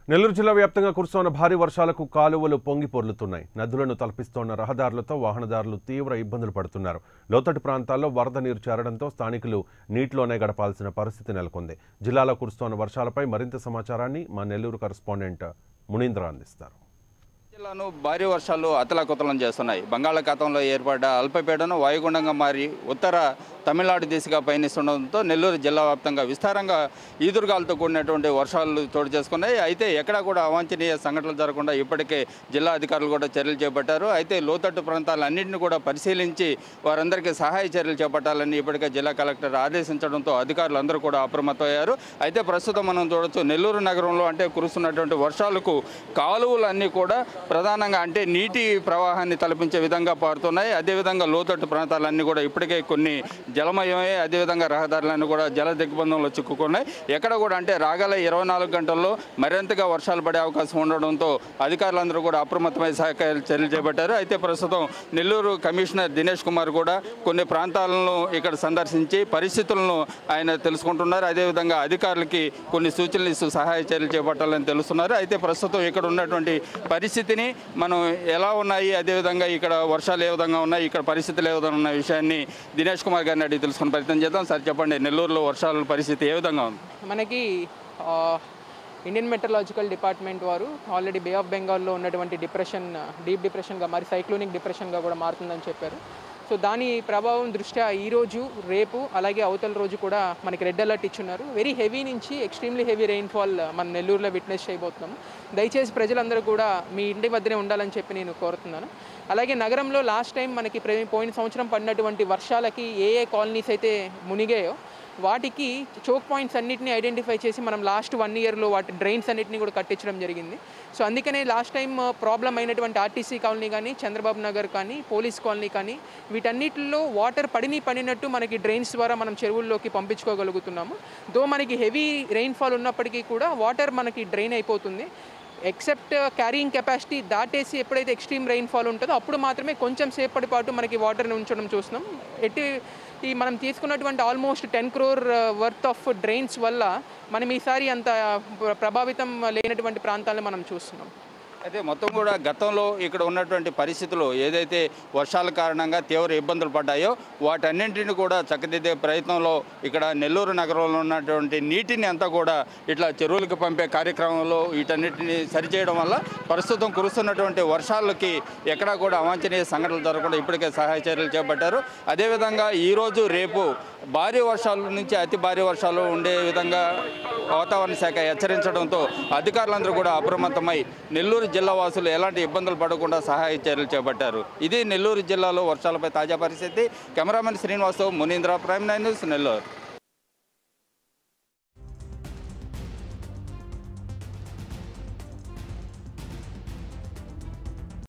నెల్లూరు జిల్లా వ్యాప్తంగా కురుస్తున్న భారీ వర్షాలకు కాలువలు పొంగి పొర్లుతున్నాయి నదులను తలపిస్తోన్న రహదారులతో వాహనదారులు తీవ్ర ఇబ్బందులు పడుతున్నారు లోతట్టు ప్రాంతాల్లో వరద నీరు చేరడంతో స్థానికులు నీటిలోనే గడపాల్సిన పరిస్థితి నెలకొంది జిల్లాలో కురుస్తోన్న వర్షాలపై మరింత సమాచారాన్ని మా నెల్లూరు కరెస్పాండెంట్ మునీంద్ర అందిస్తారు జిల్లాను భారీ వర్షాలు అతలాకుతలం చేస్తున్నాయి బంగాళాఖాతంలో ఏర్పడ్డ అల్పపీడనం వాయుగుండంగా మారి ఉత్తర తమిళనాడు దిశగా పయనిస్తుండడంతో నెల్లూరు జిల్లా వ్యాప్తంగా విస్తారంగా ఈదురుగాలతో కూడినటువంటి వర్షాలు చోటు చేసుకున్నాయి అయితే ఎక్కడా కూడా అవాంఛనీయ సంఘటనలు జరగకుండా ఇప్పటికే జిల్లా అధికారులు కూడా చర్యలు చేపట్టారు అయితే లోతట్టు ప్రాంతాలన్నింటినీ కూడా పరిశీలించి వారందరికీ సహాయ చర్యలు చేపట్టాలని ఇప్పటికే జిల్లా కలెక్టర్ ఆదేశించడంతో అధికారులు అందరూ కూడా అప్రమత్తమయ్యారు అయితే ప్రస్తుతం మనం చూడొచ్చు నెల్లూరు నగరంలో అంటే కురుస్తున్నటువంటి వర్షాలకు కాలువలన్నీ కూడా ప్రధానంగా అంటే నీటి ప్రవాహాన్ని తలపించే విధంగా పారుతున్నాయి అదేవిధంగా లోతట్టు ప్రాంతాలన్నీ కూడా ఇప్పటికే కొన్ని జలమయమే అదేవిధంగా రహదారులన్నీ కూడా జల దిగ్బంధంలో చిక్కుకున్నాయి ఎక్కడ కూడా అంటే రాగల ఇరవై నాలుగు గంటల్లో మరింతగా వర్షాలు పడే అవకాశం ఉండడంతో అధికారులందరూ కూడా అప్రమత్తమై సహాయ చర్యలు చేపట్టారు అయితే ప్రస్తుతం నెల్లూరు కమిషనర్ దినేష్ కుమార్ కూడా కొన్ని ప్రాంతాలను ఇక్కడ సందర్శించి పరిస్థితులను ఆయన తెలుసుకుంటున్నారు అదేవిధంగా అధికారులకి కొన్ని సూచనలు ఇస్తూ సహాయ చర్యలు చేపట్టాలని తెలుస్తున్నారు అయితే ప్రస్తుతం ఇక్కడ ఉన్నటువంటి పరిస్థితిని మనం ఎలా ఉన్నాయి అదేవిధంగా ఇక్కడ వర్షాలు ఏ విధంగా ఉన్నాయి ఇక్కడ పరిస్థితులు ఏ విధంగా ఉన్న విషయాన్ని దినేష్ కుమార్ గారిని అడిగి తెలుసుకునే ప్రయత్నం చేద్దాం సార్ చెప్పండి నెల్లూరులో వర్షాల పరిస్థితి ఏ విధంగా ఉంది మనకి ఆ, ఇండియన్ మెట్రలాజికల్ డిపార్ట్మెంట్ వారు ఆల్రెడీ బే ఆఫ్ బెంగాల్లో ఉన్నటువంటి డిప్రెషన్ డీప్ డిప్రెషన్గా మరి సైక్లోనిక్ డిప్రెషన్గా కూడా మారుతుందని చెప్పారు సో దాని ప్రభావం దృష్ట్యా ఈరోజు రేపు అలాగే అవతల రోజు కూడా మనకి రెడ్ అలర్ట్ ఇచ్చున్నారు వెరీ హెవీ నుంచి ఎక్స్ట్రీమ్లీ హెవీ రెయిన్ఫాల్ మన నెల్లూరులో విట్నెస్ చేయబోతున్నాము దయచేసి ప్రజలందరూ కూడా మీ ఇంటి వద్దనే ఉండాలని చెప్పి నేను కోరుతున్నాను అలాగే నగరంలో లాస్ట్ టైం మనకి ప్ర- పోయిన సంవత్సరం పడినటువంటి వర్షాలకి ఏ ఏ కాలనీస్ అయితే మునిగాయో వాటికి చోక్ పాయింట్స్ అన్నిటిని ఐడెంటిఫై చేసి మనం లాస్ట్ వన్ ఇయర్లో వాటి డ్రైన్స్ అన్నిటిని కూడా కట్టించడం జరిగింది సో అందుకనే లాస్ట్ టైం ప్రాబ్లం అయినటువంటి ఆర్టీసీ కాలనీ కానీ చంద్రబాబు నగర్ కానీ పోలీస్ కాలనీ కానీ వీటన్నిటిలో వాటర్ పడిని పడినట్టు మనకి డ్రైన్స్ ద్వారా మనం చెరువుల్లోకి పంపించుకోగలుగుతున్నాము దో మనకి హెవీ రెయిన్ఫాల్ ఉన్నప్పటికీ కూడా వాటర్ మనకి డ్రైన్ అయిపోతుంది ఎక్సెప్ట్ క్యారింగ్ కెపాసిటీ దాటేసి ఎప్పుడైతే ఎక్స్ట్రీమ్ రెయిన్ఫాల్ ఉంటుందో అప్పుడు మాత్రమే కొంచెం సేపటి పాటు మనకి వాటర్ని ఉంచడం చూస్తున్నాం ఎట్టి ఈ మనం తీసుకున్నటువంటి almost ten crore worth of drains వల్ల మనం ఈసారి అంత ప్ర- ప్రభావితం లేనటువంటి ప్రాంతాలను మనం చూస్తున్నాం అయితే మొత్తం కూడా గతంలో ఇక్కడ ఉన్నటువంటి పరిస్థితులు ఏదైతే వర్షాల కారణంగా తీవ్ర ఇబ్బందులు పడ్డాయో వాటన్నింటిని కూడా చక్కదిద్దే ప్రయత్నంలో ఇక్కడ నెల్లూరు నగరంలో ఉన్నటువంటి నీటిని అంతా కూడా ఇట్లా చెరువులకు పంపే కార్యక్రమంలో వీటన్నిటిని సరిచేయడం వల్ల ప్రస్తుతం కురుస్తున్నటువంటి వర్షాలకి ఎక్కడా కూడా అవాంఛనీయ సంఘటనలు జరగకుండా ఇప్పటికే సహాయ చర్యలు చేపట్టారు అదేవిధంగా ఈరోజు రేపు భారీ వర్షాల నుంచి అతి భారీ వర్షాలు ఉండే విధంగా వాతావరణ శాఖ హెచ్చరించడంతో అధికారులందరూ కూడా అప్రమత్తమై నెల్లూరు జిల్లా వాసులు ఎలాంటి ఇబ్బందులు పడకుండా సహాయ చర్యలు చేపట్టారు ఇది నెల్లూరు జిల్లాలో వర్షాలపై తాజా పరిస్థితి కెమెరామెన్ శ్రీనివాసరావు మునీంద్ర ప్రైమ్ నైన్ న్యూస్ నెల్లూరు